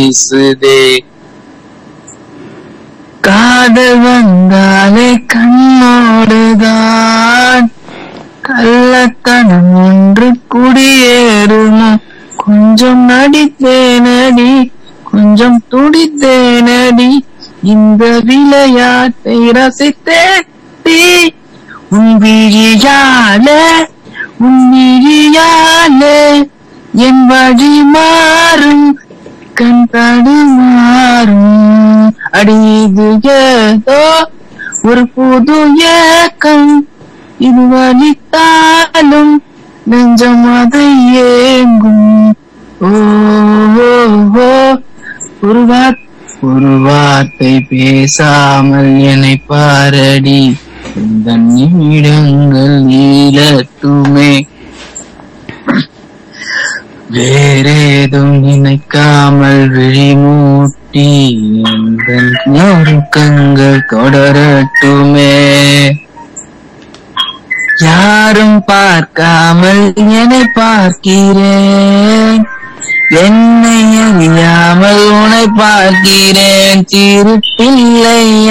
வீசுதே காதல் வந்தாலே கண்ணோடுதான் கள்ளத்தனம் ஒன்று குடியேறுமோ கொஞ்சம் நடித்தேனடி கொஞ்சம் துடித்தேனடி இந்த விளையாட்டை ரசித்தேடி உன் விழியாலே உன் விழியாலே என் வழி மாறும் கண் தடுமாறும் அடி இது ஏதோ ஒரு புது ஏக்கம் இது வலித்தாலும் நெஞ்சம் அதை ஏங்கும் ஓ ஓ, ஓ ஒரு வார்த்தை ஒரு வார்த்தை பேசாமல் என்னை பாரடி இந்த நிமிடங்கள் நீளத்துமே வேறேதும் நினைக்காமல் விழிமூட்டி இந்த நொறுக்கங்கள் தொடரட்டுமே யாரும் பார்க்காமல் என்னை பார்க்கிறேன் என்னை அறியாமல் உன்னை பார்க்கிறேன் சிறு பிள்ளை